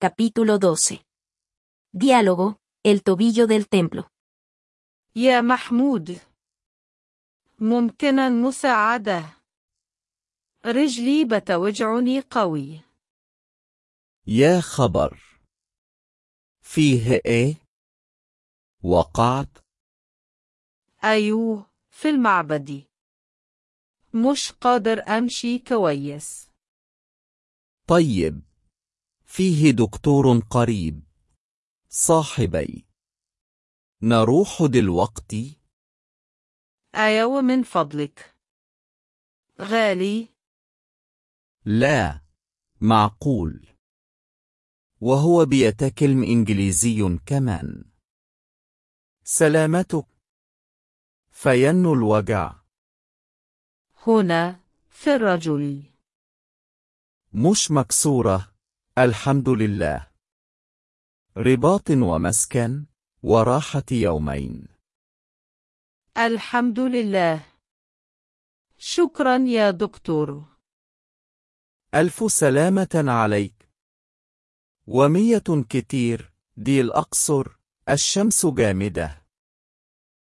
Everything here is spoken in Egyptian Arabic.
Capítulo 12. Diálogo, el tobillo del templo. يا محمود ممكنا مساعدة رجلي بتوجعني قوي يا خبر فيه ايه وقعت أيوه في المعبد مش قادر أمشي كويس طيب فيه دكتور قريب صاحبي نروح دلوقتي أيوه من فضلك غالي لا معقول وهو بيتكلم إنجليزي كمان سلامتك فين الوجع هنا في الرجل مش مكسورة الحمد لله رباط ومسكن وراحة يومين الحمد لله شكرا يا دكتور ألف سلامة عليك ومية كتير دي الأقصر الشمس جامدة